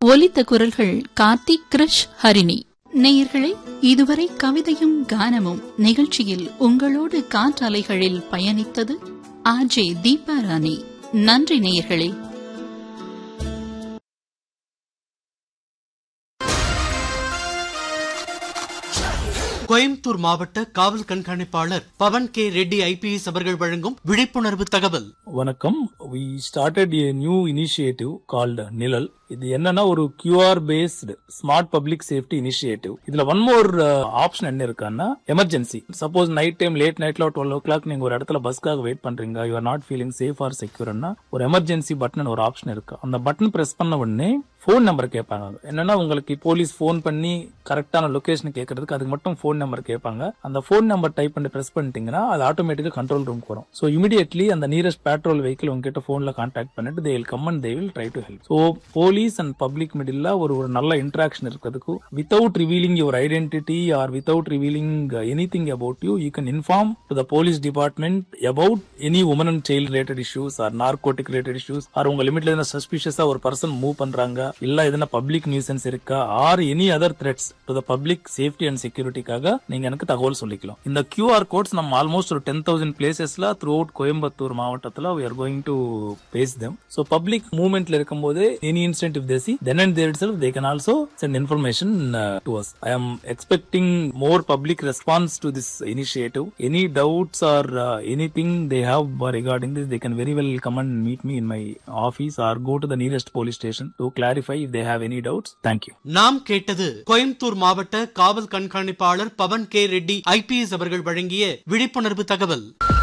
ஒலித்த குரல்கள் கார்த்திக் கிருஷ் ஹரிணி நேயர்களே இதுவரை கவிதையும் கானமும் நிகழ்ச்சியில் உங்களோடு காற்றலைகளில் பயணித்தது ஆஜே தீபா ராணி நன்றி நேயர்களே கோயம்புத்தூர் மாவட்ட காவல் கண்காணிப்பாளர் பவன் கே ரெட்டி ஐபிஎஸ் அவர்கள் வழங்கும் விழிப்புணர்வு தகவல் வணக்கம் we started a new initiative called Nizhal இது என்னன்னா ஒரு QR based smart public safety initiative இதுல ஒன் மோர் ஆப்ஷன் என்ன இருக்கான்னா emergency suppose night time late நைட்ல டுவெல் ஓ கிளாக் நீங்க ஒரு இடத்துல பஸ்க்காக வெயிட் பண்றீங்க you are not feeling safe or செக்யூர்னா ஒரு எமர்ஜென்சி பட்டன் ஒரு ஆப்ஷன் இருக்கு அந்த பட்டன் பிரஸ் பண்ண உடனே ஃபோன் நம்பர் கேட்பாங்க என்னன்னா உங்களுக்கு போலீஸ் ஃபோன் பண்ணி கரெக்டான லொகேஷன் கேட்கறதுக்கு அதுக்கு மட்டும் ஃபோன் நம்பர் கேட்பாங்க அந்த ஃபோன் நம்பர் டைப் பண்ணி பிரஸ் பண்ணிட்டீங்கன்னா அது ஆட்டோமேட்டிக்கா கண்ட்ரோல் ரூம்க்கு வரும் ஸோ இமீடியட்லி அந்த நியரஸ்ட் பேட்ரோல் வெஹிக்கிள் உங்ககிட்ட ஃபோன்ல கான்டாக்ட் பண்ணிட்டு they will come and they will try to help so police and public middle ஒரு ஒரு நல்ல இன்ட்ராக்ஷன் இருக்கிறதுக்கு without revealing your identity or without revealing anything about you you can inform to the police department about any woman and child related issues R narcotic related issues or உங்க லிமிட்ல எதனா சஸ்பிஷியஸா ஒரு person move பண்றாங்க இல்ல எதனா public nuisance இருக்கா or any other threats to the public safety and செக்யூரிட்டிக்காக நீங்க எனக்கு தகவல் சொல்லிக்கலாம் இந்த கியூஆர் கோட்ஸ் நம்ம ஆல்மோஸ்ட் ஒரு டென் தௌசண்ட் பிளேசஸ்ல த்ரூ அவுட் கோயம்புத்தூர் மாவட்டத்துல we are going to paste them so public மூவ்மெண்ட்ல இருக்கும்போது any instant if they see then and there itself they can also send information uh, to us i am expecting more public response to this initiative any doubts or uh, anything they have regarding this they can very well come and meet me in my office or go to the nearest police station to clarify if they have any doubts thank you நாம் கேட்டது கோயம்புத்தூர் மாவட்ட காவல் கண்காணிப்பாளர் Pawan K Reddy IPS அவர்கள் வழங்கிய விழிப்புணர்வு தகவல்